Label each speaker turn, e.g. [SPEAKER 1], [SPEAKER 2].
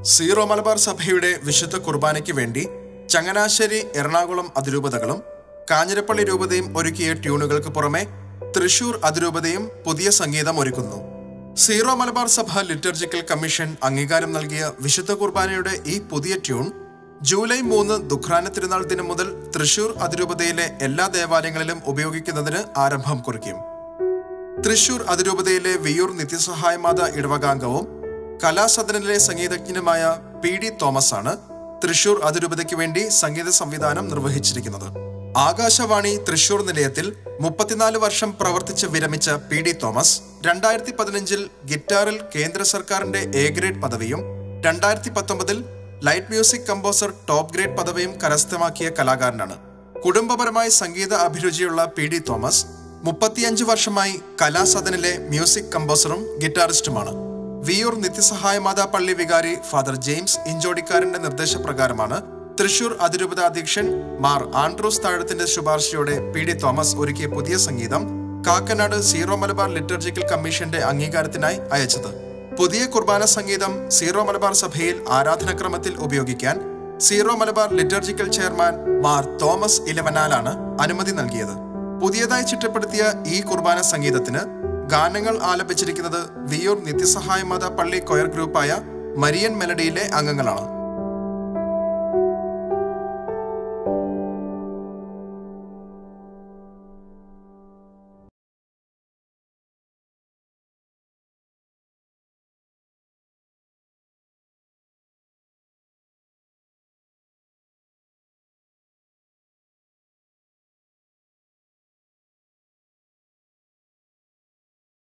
[SPEAKER 1] zero Malabar സഭയുടെ വിശുദ്ധ കുർബാനയ്ക്ക് വേണ്ടി ചങ്ങനാശ്ശേരി എറണാകുളം അതിരൂപതകളും കാഞ്ഞിരപ്പള്ളി രൂപതയും ഒരുക്കിയ ട്യൂണുകൾക്ക് പുറമെ തൃശൂർ അതിരൂപതയും പുതിയ സംഗീതം ഒരുക്കുന്നു സീറോ മലബാർ സഭ ലിറ്റർജിക്കൽ കമ്മീഷൻ അംഗീകാരം നൽകിയ വിശുദ്ധ കുർബാനയുടെ ഈ പുതിയ ട്യൂൺ ജൂലൈ മൂന്ന് ദുഃഖ്രാന തിരുനാൾ ദിനം മുതൽ തൃശൂർ അതിരൂപതയിലെ എല്ലാ ദേവാലയങ്ങളിലും ഉപയോഗിക്കുന്നതിന് ആരംഭം കുറിക്കും തൃശൂർ അതിരൂപതയിലെ വിയൂർ നിത്യസഹായമാത ഇടവകാംഗവും കലാസദനിലെ സംഗീതജ്ഞനുമായ പി ഡി തോമസ് ആണ് തൃശൂർ അതിരൂപതയ്ക്ക് വേണ്ടി സംഗീത സംവിധാനം നിർവഹിച്ചിരിക്കുന്നത് ആകാശവാണി തൃശൂർ നിലയത്തിൽ മുപ്പത്തിനാല് വർഷം പ്രവർത്തിച്ച് വിരമിച്ച പി ഡി തോമസ് രണ്ടായിരത്തി പതിനഞ്ചിൽ ഗിറ്റാറിൽ കേന്ദ്ര സർക്കാരിന്റെ എ ഗ്രേഡ് പദവിയും രണ്ടായിരത്തി പത്തൊമ്പതിൽ light music composer top grade പദവിയും കരസ്ഥമാക്കിയ കലാകാരനാണ് കുടുംബപരമായി സംഗീത അഭിരുചിയുള്ള പി ഡി തോമസ് മുപ്പത്തിയഞ്ച് വർഷമായി കലാസദനിലെ മ്യൂസിക് കമ്പോസറും ഗിറ്റാറിസ്റ്റുമാണ് വിയൂർ നിത്യസഹായമാതാ പള്ളി വികാരി ഫാദർ ജെയിംസ് ഇഞ്ചോടിക്കാരന്റെ നിർദ്ദേശപ്രകാരമാണ് തൃശൂർ അതിരൂപത അധ്യക്ഷൻ മാർ ആൻഡ്രൂസ് താഴത്തിന്റെ ശുപാർശയോടെ പി ഡി തോമസ് ഒരുക്കിയ പുതിയ സംഗീതം കാക്കനാട് സീറോ മലബാർ ലിറ്റർജിക്കൽ കമ്മീഷന്റെ അംഗീകാരത്തിനായി അയച്ചത് പുതിയ കുർബാന സംഗീതം സീറോ മലബാർ സഭയിൽ ആരാധനക്രമത്തിൽ ഉപയോഗിക്കാൻ Syro Malabar liturgical chairman Mar Thomas ഇലവനാലാണ് അനുമതി നൽകിയത് പുതിയതായി ചിട്ടപ്പെടുത്തിയ ഈ കുർബാന സംഗീതത്തിന് ഗാനങ്ങൾ ആലപിച്ചിരിക്കുന്നത് വിയൂർ നിത്യസഹായമാത പള്ളി കൊയർ ഗ്രൂപ്പായ മരിയൻ മെലഡിയിലെ അംഗങ്ങളാണ്